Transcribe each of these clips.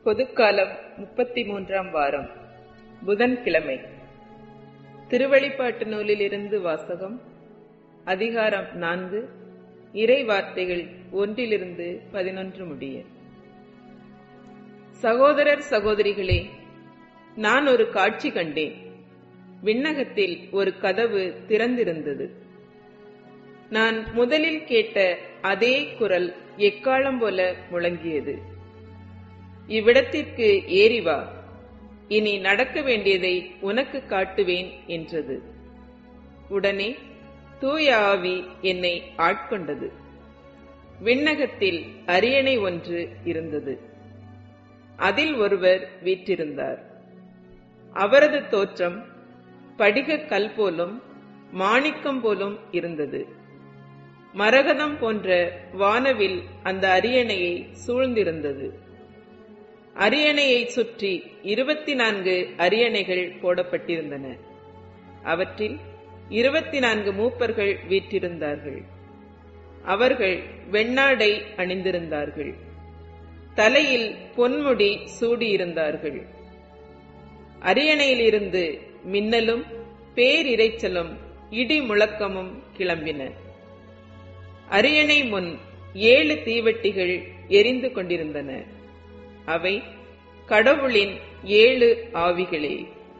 பொதுக்காலம் முப்பத்தி மூன்றாம் வாரம் புதன்கிழமை திருவழிப்பாட்டு நூலிலிருந்து வாசகம் அதிகாரம் நான்கு இறை வார்த்தைகள் ஒன்றிலிருந்து பதினொன்று முடிய சகோதரர் சகோதரிகளே நான் ஒரு காட்சி கண்டேன் விண்ணகத்தில் ஒரு கதவு திறந்திருந்தது நான் முதலில் கேட்ட அதே குரல் எக்காலம் போல முழங்கியது இவ்விடத்திற்கு ஏறி வா இனி நடக்க வேண்டியதை உனக்கு காட்டுவேன் என்றது உடனே தூய ஆவி என்னை ஆட்கொண்டது விண்ணகத்தில் அரியணை ஒன்று இருந்தது அதில் ஒருவர் வீற்றிருந்தார் அவரது தோற்றம் படிக கல் போலும் மாணிக்கம் போலும் இருந்தது மரகதம் போன்ற வானவில் அந்த அரியணையை சூழ்ந்திருந்தது அரியணையை சுற்றி இருபத்தி நான்கு அரியணைகள் போடப்பட்டிருந்தன அவற்றில் இருபத்தி நான்கு மூப்பர்கள் வீற்றிருந்தார்கள் அவர்கள் வெண்ணாடை அணிந்திருந்தார்கள் தலையில் பொன்முடி சூடியிருந்தார்கள் அரியணையிலிருந்து மின்னலும் பேரிரைச்சலும் இடி முழக்கமும் கிளம்பின அரியணை முன் ஏழு தீவெட்டிகள் எரிந்து கொண்டிருந்தன அவை கடவுளின் ஏழு ஆவிகளே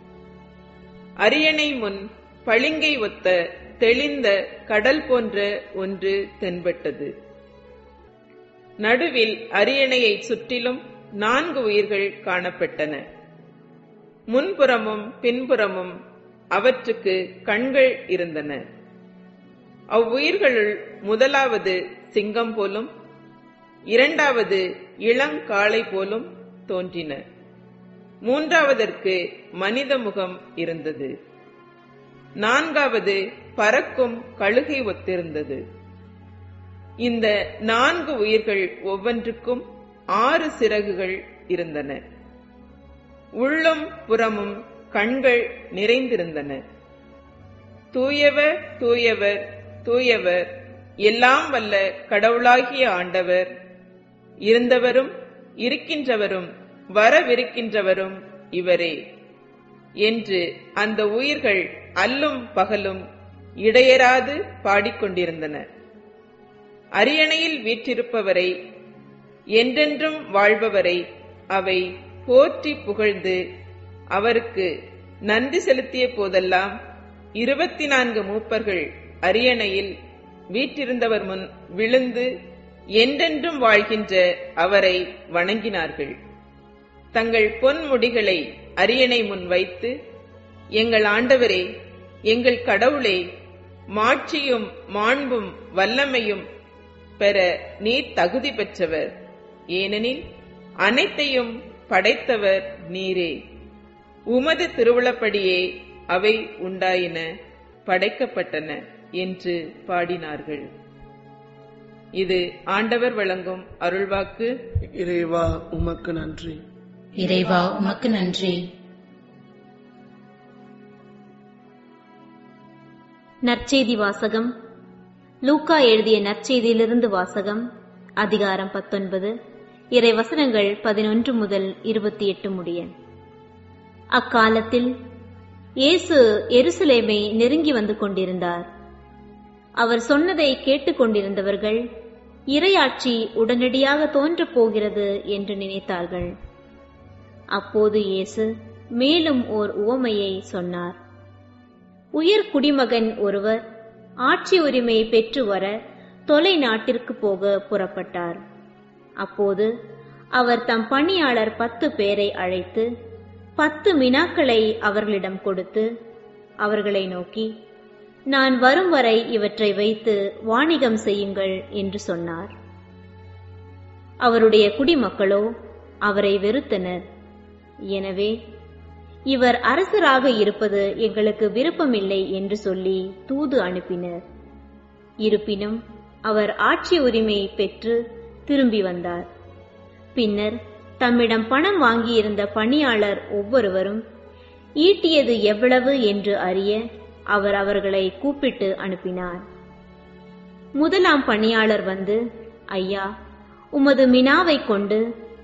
அரியணை முன் பளிங்கை ஒத்த தெளிந்த கடல் போன்ற ஒன்று தென்பட்டது நடுவில் அரியணையை சுற்றிலும் நான்கு உயிர்கள் காணப்பட்டன முன்புறமும் பின்புறமும் அவற்றுக்கு கண்கள் இருந்தன அவ்வுயிர்களுள் முதலாவது சிங்கம் போலும் இரண்டாவது இளங்காளை போலும் தோன்றின மூன்றாவதற்கு மனித முகம் இருந்தது நான்காவது பறக்கும் கழுகை ஒத்திருந்தது இந்த நான்கு உயிர்கள் ஒவ்வொன்றுக்கும் ஆறு சிறகுகள் இருந்தன உள்ளும் புறமும் கண்கள் நிறைந்திருந்தன தூயவர் தூயவர் தூயவர் எல்லாம் வல்ல கடவுளாகிய ஆண்டவர் இருந்தவரும் இருக்கின்றவரும் வரவிருக்கின்றவரும் இவரே என்று அந்த உயிர்கள் அல்லும் பகலும் இடையராது பாடிக்கொண்டிருந்தன அரியணையில் வீற்றிருப்பவரை என்றென்றும் வாழ்பவரை அவை போற்றி புகழ்ந்து அவருக்கு நன்றி செலுத்திய போதெல்லாம் இருபத்தி நான்கு மூப்பர்கள் அரியணையில் வீற்றிருந்தவர் முன் விழுந்து என்றென்றும் வாழ்கின்ற அவரை வணங்கினார்கள் தங்கள் பொன் முடிகளை அரியணை முன் வைத்து எங்கள் ஆண்டவரே எங்கள் கடவுளே மாட்சியும் மாண்பும் வல்லமையும் பெற நீர் தகுதி பெற்றவர் ஏனெனில் அனைத்தையும் படைத்தவர் நீரே உமது திருவிழப்படியே அவை உண்டாயின படைக்கப்பட்டன என்று பாடினார்கள் இது ஆண்டவர் வழங்கும் அருள்வாக்கு இறைவா உமக்கு நன்றி இறைவா உமக்கு நன்றி நற்செய்தி வாசகம் லூக்கா எழுதிய நற்செய்தியிலிருந்து வாசகம் அதிகாரம் பத்தொன்பது இறை வசனங்கள் பதினொன்று முதல் இருபத்தி எட்டு முடிய அக்காலத்தில் இயேசு எருசலேமை நெருங்கி வந்து கொண்டிருந்தார் அவர் சொன்னதை கேட்டுக்கொண்டிருந்தவர்கள் இரையாட்சி உடனடியாக தோன்றப் போகிறது என்று நினைத்தார்கள் அப்போது இயேசு மேலும் ஓர் உவமையை சொன்னார் உயர் குடிமகன் ஒருவர் ஆட்சி உரிமை பெற்று வர தொலை நாட்டிற்கு போக புறப்பட்டார் அப்போது அவர் தம் பணியாளர் பத்து பேரை அழைத்து பத்து மினாக்களை அவர்களிடம் கொடுத்து அவர்களை நோக்கி நான் வரும் வரை இவற்றை வைத்து வாணிகம் செய்யுங்கள் என்று சொன்னார் அவருடைய குடிமக்களோ அவரை வெறுத்தனர் எனவே இவர் அரசராக இருப்பது எங்களுக்கு விருப்பமில்லை என்று சொல்லி தூது அனுப்பினர் இருப்பினும் அவர் ஆட்சி உரிமை பெற்று திரும்பி வந்தார் பின்னர் தம்மிடம் பணம் வாங்கியிருந்த பணியாளர் ஒவ்வொருவரும் ஈட்டியது எவ்வளவு என்று அறிய அவர் அவர்களை கூப்பிட்டு அனுப்பினார் முதலாம் பணியாளர் வந்து ஐயா உமது மினாவைக் கொண்டு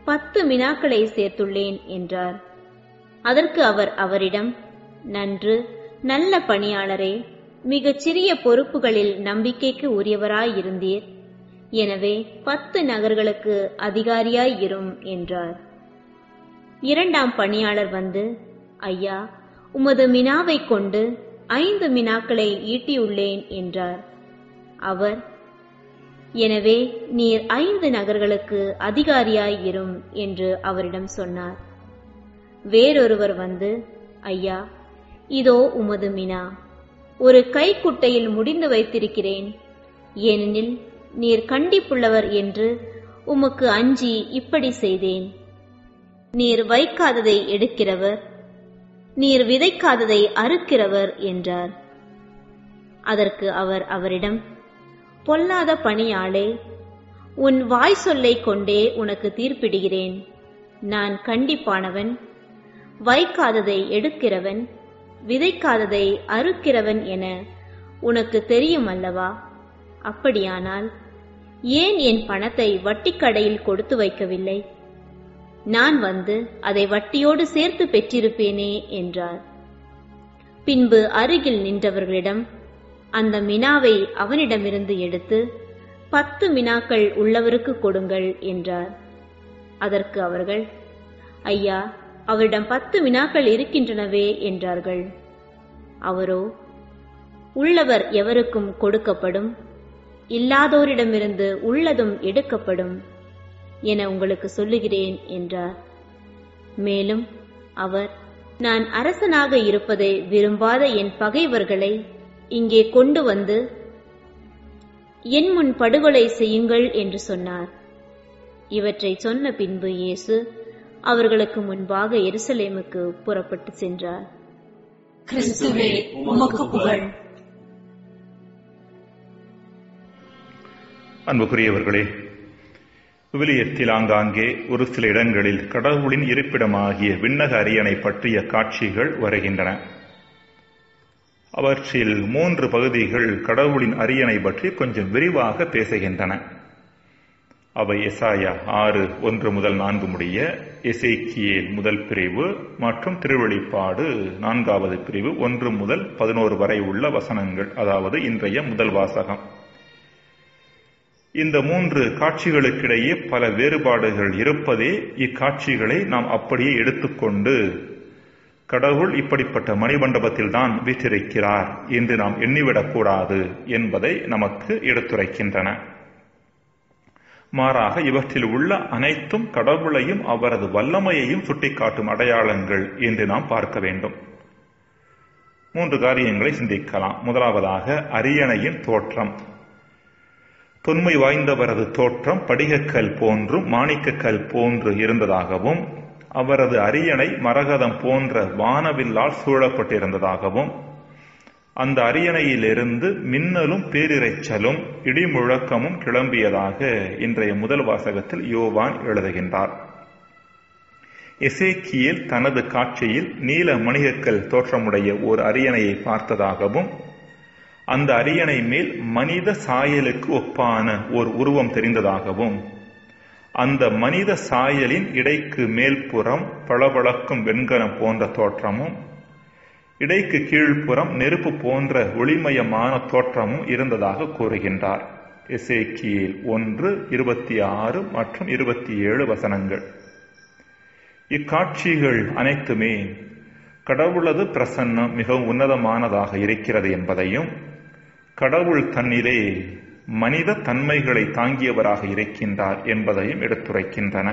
பத்து மினாக்களை சேர்த்துள்ளேன் என்றார் அதற்கு அவர் அவரிடம் நன்று நல்ல பணியாளரே மிகச் சிறிய பொறுப்புகளில் நம்பிக்கைக்கு உரியவராயிருந்தீர் எனவே பத்து நகர்களுக்கு அதிகாரியாய் இரும் என்றார் இரண்டாம் பணியாளர் வந்து ஐயா உமது மினாவைக் கொண்டு ஐந்து மினாக்களை ஈட்டியுள்ளேன் என்றார் அவர் எனவே நீர் ஐந்து நகர்களுக்கு அதிகாரியாய் இரும் என்று அவரிடம் சொன்னார் வேறொருவர் வந்து ஐயா இதோ உமது மினா ஒரு கைக்குட்டையில் முடிந்து வைத்திருக்கிறேன் ஏனெனில் நீர் கண்டிப்புள்ளவர் என்று உமக்கு அஞ்சி இப்படி செய்தேன் நீர் வைக்காததை எடுக்கிறவர் நீர் விதைக்காததை அறுக்கிறவர் என்றார் அதற்கு அவர் அவரிடம் பொல்லாத பணியாளே உன் வாய் சொல்லைக் கொண்டே உனக்கு தீர்ப்பிடுகிறேன் நான் கண்டிப்பானவன் வைக்காததை எடுக்கிறவன் விதைக்காததை அறுக்கிறவன் என உனக்கு தெரியும் அல்லவா அப்படியானால் ஏன் என் பணத்தை வட்டிக்கடையில் கொடுத்து வைக்கவில்லை நான் வந்து அதை வட்டியோடு சேர்த்து பெற்றிருப்பேனே என்றார் பின்பு அருகில் நின்றவர்களிடம் அந்த மினாவை அவனிடமிருந்து எடுத்து பத்து மினாக்கள் உள்ளவருக்கு கொடுங்கள் என்றார் அதற்கு அவர்கள் ஐயா அவரிடம் பத்து வினாக்கள் இருக்கின்றனவே என்றார்கள் அவரோ உள்ளவர் எவருக்கும் கொடுக்கப்படும் இல்லாதோரிடமிருந்து உள்ளதும் எடுக்கப்படும் என உங்களுக்கு சொல்லுகிறேன் என்றார் மேலும் அவர் நான் அரசனாக இருப்பதை விரும்பாத என் பகைவர்களை இங்கே கொண்டு வந்து என் முன் படுகொலை செய்யுங்கள் என்று சொன்னார் இவற்றை சொன்ன பின்பு இயேசு அவர்களுக்கு முன்பாக எருசலேமுக்கு புறப்பட்டு சென்றார் கிறிஸ்துவே உமக்கு புகழ் அன்புக்குரியவர்களே விவிலியத்தில் ஆங்காங்கே ஒரு சில இடங்களில் கடவுளின் இருப்பிடமாகிய விண்ணக அரியணை பற்றிய காட்சிகள் வருகின்றன அவற்றில் மூன்று பகுதிகள் கடவுளின் அரியணை பற்றி கொஞ்சம் விரிவாக பேசுகின்றன அவை எசாயா ஆறு ஒன்று முதல் நான்கு முடிய எசேக்கியேல் முதல் பிரிவு மற்றும் திருவெளிப்பாடு நான்காவது பிரிவு ஒன்று முதல் பதினோரு வரை உள்ள வசனங்கள் அதாவது இன்றைய முதல் வாசகம் இந்த மூன்று காட்சிகளுக்கிடையே பல வேறுபாடுகள் இருப்பதே இக்காட்சிகளை நாம் அப்படியே எடுத்துக்கொண்டு கடவுள் இப்படிப்பட்ட மணிமண்டபத்தில் தான் வீற்றிருக்கிறார் என்று நாம் எண்ணிவிடக்கூடாது என்பதை நமக்கு எடுத்துரைக்கின்றன மாறாக இவற்றில் உள்ள அனைத்தும் கடவுளையும் அவரது வல்லமையையும் சுட்டிக்காட்டும் அடையாளங்கள் என்று நாம் பார்க்க வேண்டும் மூன்று காரியங்களை சிந்திக்கலாம் முதலாவதாக அரியணையின் தோற்றம் தொன்மை வாய்ந்தவரது தோற்றம் படிகக்கல் போன்றும் மாணிக்கக்கல் போன்று இருந்ததாகவும் அவரது அரியணை மரகதம் போன்ற வானவில்லால் சூழப்பட்டிருந்ததாகவும் அந்த அரியணையிலிருந்து மின்னலும் பேரிரைச்சலும் இடிமுழக்கமும் கிளம்பியதாக இன்றைய முதல் வாசகத்தில் யோவான் எழுதுகின்றார் எசேக்கியல் தனது காட்சியில் நீல மணிகக்கல் தோற்றமுடைய ஒரு அரியணையை பார்த்ததாகவும் அந்த அரியணை மேல் மனித சாயலுக்கு ஒப்பான ஒரு உருவம் தெரிந்ததாகவும் அந்த மனித சாயலின் இடைக்கு மேல்புறம் பளபளக்கும் வெண்கலம் போன்ற தோற்றமும் இடைக்கு கீழ்ப்புறம் நெருப்பு போன்ற ஒளிமயமான தோற்றமும் இருந்ததாக கூறுகின்றார் எசேக்கியேல் ஒன்று இருபத்தி ஆறு மற்றும் இருபத்தி ஏழு வசனங்கள் இக்காட்சிகள் அனைத்துமே கடவுளது பிரசன்னம் மிகவும் உன்னதமானதாக இருக்கிறது என்பதையும் கடவுள் தன்னிலே மனித தன்மைகளை தாங்கியவராக இருக்கின்றார் என்பதையும் எடுத்துரைக்கின்றன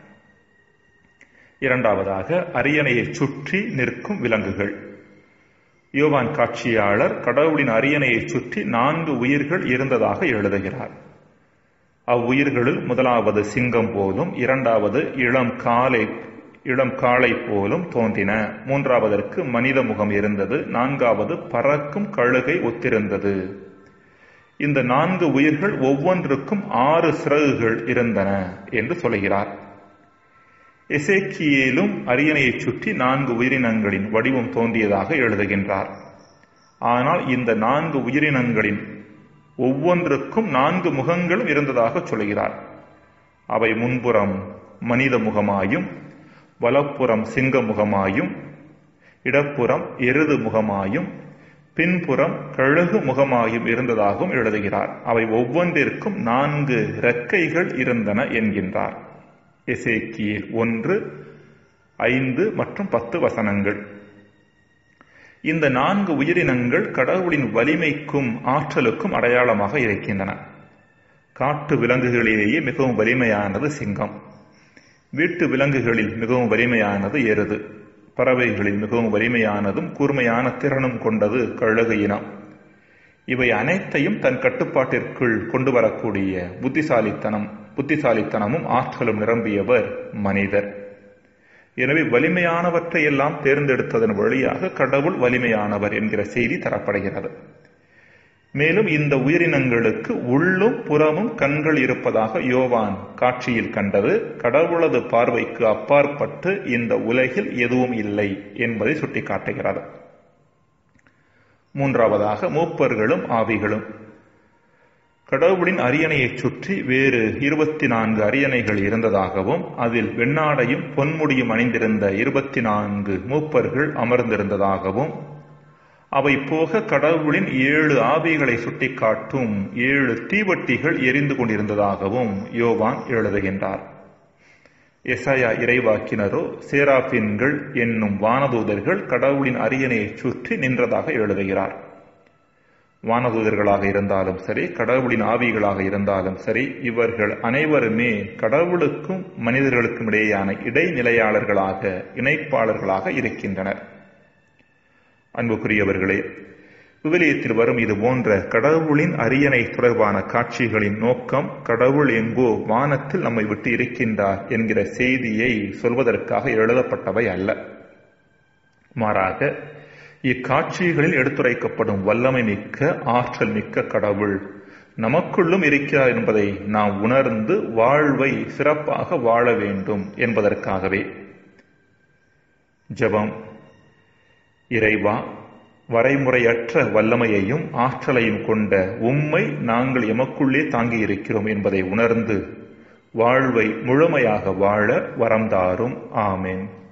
இரண்டாவதாக அரியணையை சுற்றி நிற்கும் விலங்குகள் யோவான் காட்சியாளர் கடவுளின் அரியணையை சுற்றி நான்கு உயிர்கள் இருந்ததாக எழுதுகிறார் அவ்வுயிர்களில் முதலாவது சிங்கம் போலும் இரண்டாவது இளம் காலை இளம் காளை போலும் தோன்றின மூன்றாவதற்கு மனித முகம் இருந்தது நான்காவது பறக்கும் கழுகை ஒத்திருந்தது இந்த நான்கு உயிர்கள் ஒவ்வொன்றுக்கும் ஆறு சிறகுகள் இருந்தன என்று சொல்கிறார் எசேக்கியேலும் அரியணையை சுற்றி நான்கு உயிரினங்களின் வடிவம் தோன்றியதாக எழுதுகின்றார் ஆனால் இந்த நான்கு உயிரினங்களின் ஒவ்வொன்றுக்கும் நான்கு முகங்களும் இருந்ததாக சொல்கிறார் அவை முன்புறம் மனித முகமாயும் வலப்புறம் சிங்க முகமாயும் இடப்புறம் எருது முகமாயும் பின்புறம் கழுகு முகமாயும் இருந்ததாகவும் எழுதுகிறார் அவை ஒவ்வொன்றிற்கும் நான்கு ரெக்கைகள் இருந்தன என்கின்றார் எசேக்கியேல் ஒன்று ஐந்து மற்றும் பத்து வசனங்கள் இந்த நான்கு உயிரினங்கள் கடவுளின் வலிமைக்கும் ஆற்றலுக்கும் அடையாளமாக இருக்கின்றன காட்டு விலங்குகளிலேயே மிகவும் வலிமையானது சிங்கம் வீட்டு விலங்குகளில் மிகவும் வலிமையானது எருது பறவைகளில் மிகவும் வலிமையானதும் கூர்மையான திறனும் கொண்டது கழுகு இனம் இவை அனைத்தையும் தன் கட்டுப்பாட்டிற்குள் கொண்டு வரக்கூடிய புத்திசாலித்தனம் புத்திசாலித்தனமும் ஆற்றலும் நிரம்பியவர் மனிதர் எனவே வலிமையானவற்றை எல்லாம் தேர்ந்தெடுத்ததன் வழியாக கடவுள் வலிமையானவர் என்கிற செய்தி தரப்படுகிறது மேலும் இந்த உயிரினங்களுக்கு உள்ளும் புறமும் கண்கள் இருப்பதாக யோவான் காட்சியில் கண்டது கடவுளது பார்வைக்கு அப்பாற்பட்டு இந்த உலகில் எதுவும் இல்லை என்பதை சுட்டிக்காட்டுகிறது மூன்றாவதாக மூப்பர்களும் ஆவிகளும் கடவுளின் அரியணையைச் சுற்றி வேறு இருபத்தி நான்கு அரியணைகள் இருந்ததாகவும் அதில் வெண்ணாடையும் பொன்முடியும் அணிந்திருந்த இருபத்தி நான்கு மூப்பர்கள் அமர்ந்திருந்ததாகவும் அவை போக கடவுளின் ஏழு ஆவிகளை சுட்டிக்காட்டும் ஏழு தீவட்டிகள் எரிந்து கொண்டிருந்ததாகவும் யோவான் எழுதுகின்றார் எசையா இறைவாக்கினரோ சேராபின்கள் என்னும் வானதூதர்கள் கடவுளின் அரியணையைச் சுற்றி நின்றதாக எழுதுகிறார் வானதூதர்களாக இருந்தாலும் சரி கடவுளின் ஆவிகளாக இருந்தாலும் சரி இவர்கள் அனைவருமே கடவுளுக்கும் மனிதர்களுக்கும் இடையேயான இடைநிலையாளர்களாக இணைப்பாளர்களாக இருக்கின்றனர் அன்புக்குரியவர்களே விவிலியத்தில் வரும் இது போன்ற கடவுளின் அரியணை தொடர்பான காட்சிகளின் நோக்கம் கடவுள் எங்கோ வானத்தில் நம்மை விட்டு இருக்கின்றார் என்கிற செய்தியை சொல்வதற்காக எழுதப்பட்டவை அல்ல மாறாக இக்காட்சிகளில் எடுத்துரைக்கப்படும் வல்லமை மிக்க ஆற்றல் மிக்க கடவுள் நமக்குள்ளும் இருக்கிறார் என்பதை நாம் உணர்ந்து வாழ்வை சிறப்பாக வாழ வேண்டும் என்பதற்காகவே ஜபம் இறைவா வரைமுறையற்ற வல்லமையையும் ஆற்றலையும் கொண்ட உம்மை நாங்கள் எமக்குள்ளே தாங்கியிருக்கிறோம் என்பதை உணர்ந்து வாழ்வை முழுமையாக வாழ வரம்தாரும் ஆமேன்